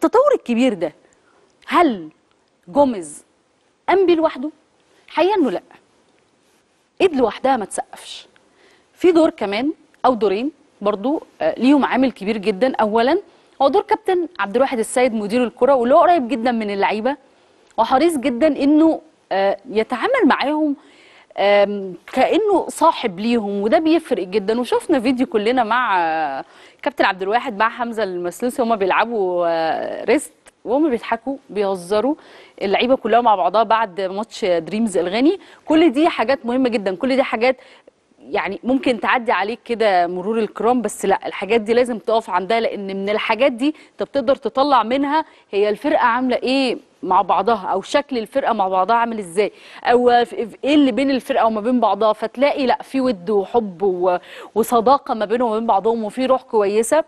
التطور الكبير ده هل جوميز قام بيه لوحده؟ حقيقه انه لا ايد لوحدها ما تسقفش في دور كمان او دورين برضو آه، ليهم عامل كبير جدا اولا هو دور كابتن عبد الواحد السيد مدير الكره واللي هو قريب جدا من اللعيبه وحريص جدا انه آه، يتعامل معاهم آم، كانه صاحب ليهم وده بيفرق جدا وشفنا فيديو كلنا مع آه، كابتن عبد الواحد مع حمزه المسلوسي هما بيلعبوا آه، ريست وهم بيضحكوا بيهزروا اللعيبه كلها مع بعضها بعد ماتش دريمز الغاني كل دي حاجات مهمه جدا كل دي حاجات يعني ممكن تعدي عليك كده مرور الكرام بس لا الحاجات دي لازم تقف عندها لان من الحاجات دي انت بتقدر تطلع منها هي الفرقه عامله ايه مع بعضها او شكل الفرقه مع بعضها عامل ازاي او ايه اللي بين الفرقه وما بين بعضها فتلاقي لا في ود وحب و- وصداقه ما بينهم وما بين بعضهم وفي روح كويسه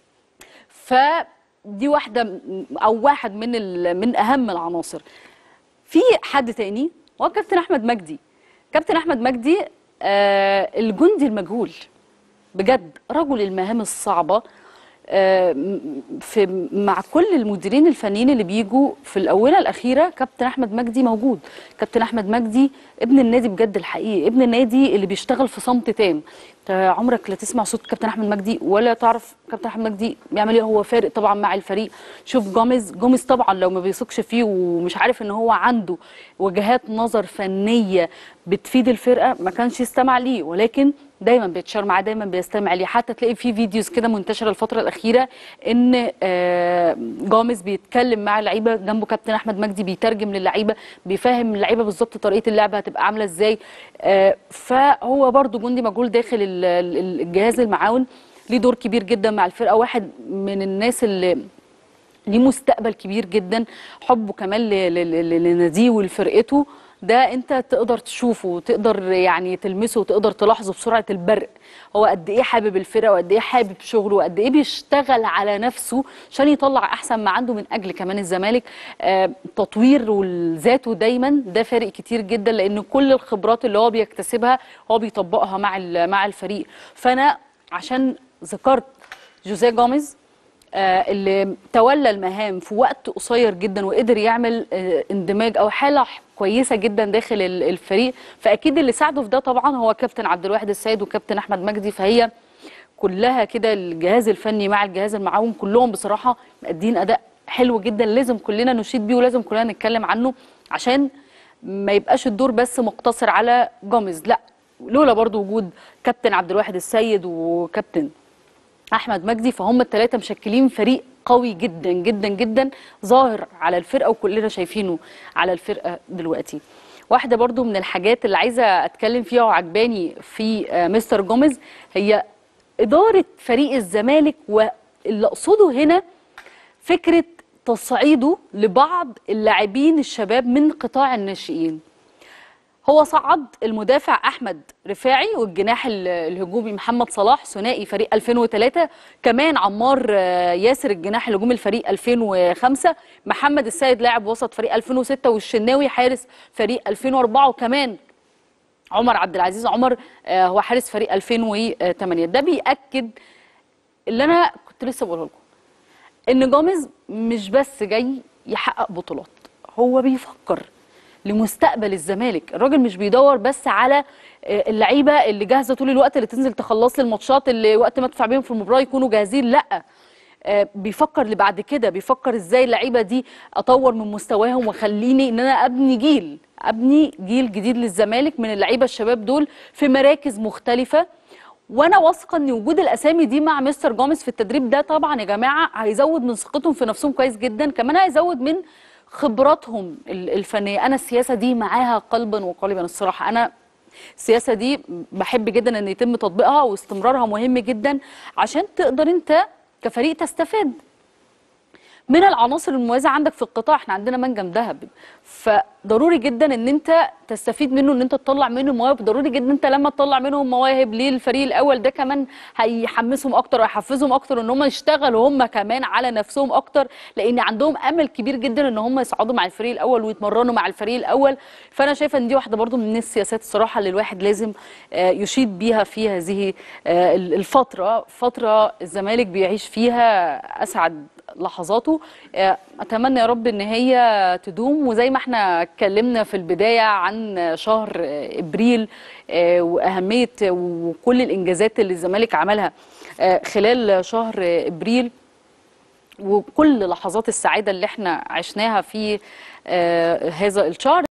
فدي واحده م- او واحد من ال- من اهم العناصر في حد تاني هو كابتن احمد مجدي كابتن احمد مجدي آه الجندي المجهول بجد رجل المهام الصعبه آه م- في مع كل المديرين الفنيين اللي بيجوا في الاونه الاخيره كابتن احمد مجدي موجود كابتن احمد مجدي ابن النادي بجد الحقيقي ابن النادي اللي بيشتغل في صمت تام انت عمرك لا تسمع صوت كابتن احمد مجدي ولا تعرف كابتن احمد مجدي بيعمل ايه هو فارق طبعا مع الفريق شوف جوميز جوميز طبعا لو ما بيثقش فيه ومش عارف ان هو عنده وجهات نظر فنيه بتفيد الفرقه ما كانش يستمع ليه ولكن دايما بيتشار معاه دايما بيستمع ليه حتى تلاقي في فيديوز كده منتشره الفتره الاخيره ان آه، جوميز بيتكلم مع اللعيبه جنبه كابتن احمد مجدي بيترجم للعيبه بيفهم اللعيبه بالظبط طريقه اللعبه هتبقى عامله ازاي آه، فهو برضو جندي مجهول داخل ال- ال- الجهاز المعاون ليه دور كبير جدا مع الفرقه واحد من الناس اللي ليه مستقبل كبير جدا حبه كمان ل- ل- ل- لناديه ولفرقته ده انت تقدر تشوفه وتقدر يعني تلمسه وتقدر تلاحظه بسرعه البرق هو قد ايه حابب الفرقه وقد ايه حابب شغله وقد ايه بيشتغل على نفسه عشان يطلع احسن ما عنده من اجل كمان الزمالك آه تطوير ذاته دايما ده فارق كتير جدا لان كل الخبرات اللي هو بيكتسبها هو بيطبقها مع ال- مع الفريق فانا عشان ذكرت جوزيه جوميز آه، اللي تولى المهام في وقت قصير جدا وقدر يعمل آه، اندماج او حاله ح- كويسه جدا داخل ال- الفريق فاكيد اللي ساعده في ده طبعا هو كابتن عبد الواحد السيد وكابتن احمد مجدي فهي كلها كده الجهاز الفني مع الجهاز المعاون كلهم بصراحه مادين اداء حلو جدا لازم كلنا نشيد بيه ولازم كلنا نتكلم عنه عشان ما يبقاش الدور بس مقتصر على جوميز لا لولا برضو وجود كابتن عبد الواحد السيد وكابتن احمد مجدي فهم الثلاثه مشكلين فريق قوي جدا جدا جدا ظاهر على الفرقه وكلنا شايفينه على الفرقه دلوقتي واحده برضو من الحاجات اللي عايزه اتكلم فيها وعجباني في آه، مستر جوميز هي اداره فريق الزمالك واللي اقصده هنا فكره تصعيده لبعض اللاعبين الشباب من قطاع الناشئين هو صعد المدافع احمد رفاعي والجناح ال- الهجومي محمد صلاح ثنائي فريق 2003 كمان عمار آه، ياسر الجناح الهجومي الفريق 2005 محمد السيد لاعب وسط فريق 2006 والشناوي حارس فريق 2004 وكمان عمر عبد العزيز عمر آه، هو حارس فريق 2008 ده بيأكد اللي انا كنت لسه بقوله لكم ان جوميز مش بس جاي يحقق بطولات هو بيفكر لمستقبل الزمالك الراجل مش بيدور بس على آه، اللعيبه اللي جاهزه طول الوقت اللي تنزل تخلص لي الماتشات اللي وقت ما ادفع بيهم في المباراه يكونوا جاهزين لا آه، بيفكر لبعد كده بيفكر ازاي اللعيبه دي اطور من مستواهم واخليني ان انا ابني جيل ابني جيل جديد للزمالك من اللعيبه الشباب دول في مراكز مختلفه وانا واثقه ان وجود الاسامي دي مع مستر جوميز في التدريب ده طبعا يا جماعه هيزود من ثقتهم في نفسهم كويس جدا كمان هيزود من خبراتهم ال- الفنيه انا السياسه دي معاها قلبا وقالبا الصراحه انا السياسه دي بحب جدا ان يتم تطبيقها واستمرارها مهم جدا عشان تقدر انت كفريق تستفاد من العناصر المميزه عندك في القطاع احنا عندنا منجم ذهب فضروري جدا ان انت تستفيد منه ان انت تطلع منه مواهب ضروري جدا انت لما تطلع منهم مواهب للفريق الاول ده كمان هيحمسهم اكتر ويحفزهم اكتر ان هم يشتغلوا هم كمان على نفسهم اكتر لان عندهم امل كبير جدا ان هم يصعدوا مع الفريق الاول ويتمرنوا مع الفريق الاول فانا شايفه ان دي واحده برضو من السياسات الصراحه اللي الواحد لازم آه، يشيد بيها في هذه آه، الفتره فتره الزمالك بيعيش فيها اسعد لحظاته آه، اتمنى يا رب ان هي تدوم وزي ما احنا اتكلمنا في البدايه عن شهر آه، ابريل آه، واهميه وكل الانجازات اللي الزمالك عملها آه، خلال شهر ابريل وكل لحظات السعاده اللي احنا عشناها في آه، هذا الشهر